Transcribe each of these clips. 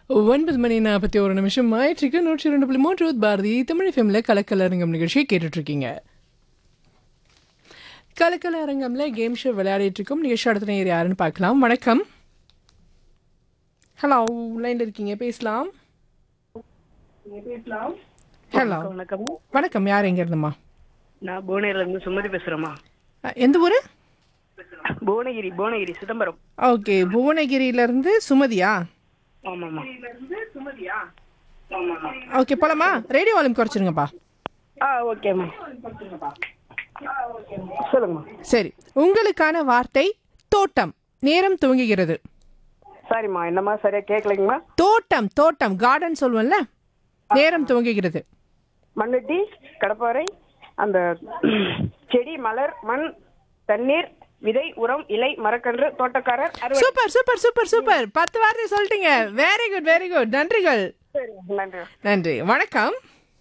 ஒன்பது மணி நாற்பத்தி ஒரு நிமிஷம் ஆயிற்றுக்கு நூற்றி ரெண்டு புள்ளி மூன்று பாரதி தமிழ் ஃபிலிம்ல கலக்கல் அரங்கம் நிகழ்ச்சியை கேட்டுட்டு இருக்கீங்க கலக்கல் அரங்கம்ல கேம் ஷோ விளையாடிட்டு இருக்கோம் நிகழ்ச்சி அடுத்த நேர் யாருன்னு பார்க்கலாம் வணக்கம் ஹலோ லைன்ல இருக்கீங்க பேசலாம் ஹலோ வணக்கம் வணக்கம் யார் எங்க இருந்துமா நான் புவனகிரில இருந்து சுமதி பேசுறேம்மா அஹ், எந்த ஊரு புவனகிரி புவனகிரி சிதம்பரம் ஓகே புவனகிரியில இருந்து சுமதியா ஆமாம்மா ஓகே போலாமா ரேடியோ வால்யூம் குறைச்சிருங்கப்பா ஆ ஓகேம்மா சொல்லுங்கம்மா சரி உங்களுக்கான வார்த்தை தோட்டம் நேரம் துவங்குகிறது சாரிம்மா என்னம்மா சரியா கேட்கலைங்கம்மா தோட்டம் தோட்டம் கார்டன் சொல்லுவோம்ல நேரம் துவங்குகிறது மண்வெட்டி கடப்பாறை அந்த செடி மலர் மண் தண்ணீர் விதை உரம் இலை மரக்கன்று தோட்டக்காரர் அறுவடை சூப்பர் சூப்பர் சூப்பர் சூப்பர் பத்து வார்த்தை சொல்லிட்டீங்க வெரி குட் வெரி குட் நன்றிகள் சரி நன்றி நன்றி வணக்கம்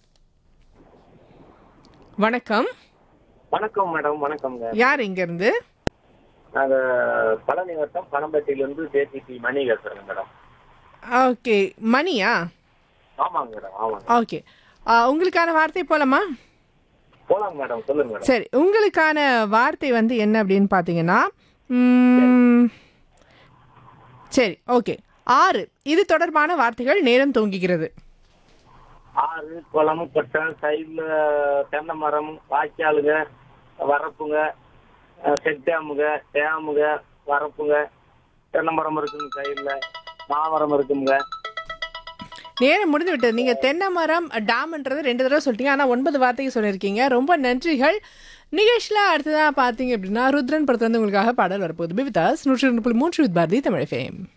வணக்கம் வணக்கம் மேடம் வணக்கம்ங்க யார் இங்க இருந்து நாங்க பழனி வட்டம் பணம்பட்டியிலிருந்து ஜேசிபி மணி பேசுறேங்க மேடம் ஓகே மணியா ஆமாங்க மேடம் ஆமாங்க ஓகே உங்களுக்கான வார்த்தை போலாமா போலாங்க மேடம் சொல்லுங்க மேடம் சரி உங்களுக்கான வார்த்தை வந்து என்ன அப்படின்னு பார்த்தீங்கன்னா ம், சரி ஓகே ஆறு இது தொடர்பான வார்த்தைகள் நேரம் துவங்குகிறது ஆறு குளம் கொட்டை சைடுல தென்னை மரம் வாய்க்காலுங்க வரப்புங்க அஹ், செட் டேமுங்க டேமுங்க வரப்புங்க தென்னை மரம் இருக்குங்க சைடுல மாமரம் இருக்குங்க நேரம் முடிந்து விட்டது நீங்கள் தென்னை மரம் டேம்ன்றது ரெண்டு தடவை சொல்லிட்டீங்க ஆனால் ஒன்பது வார்த்தைக்கு சொல்லியிருக்கீங்க ரொம்ப நன்றிகள் நிகழ்ச்சியில் அடுத்ததாக பார்த்தீங்க அப்படின்னா ருத்ரன் படத்துல வந்து உங்களுக்காக பாடல் வரப்போகுது பிவிதாஸ் நூற்றி ரெண்டு புள்ளி மூன்று வித் பாரதி தமிழ் ஃபேம்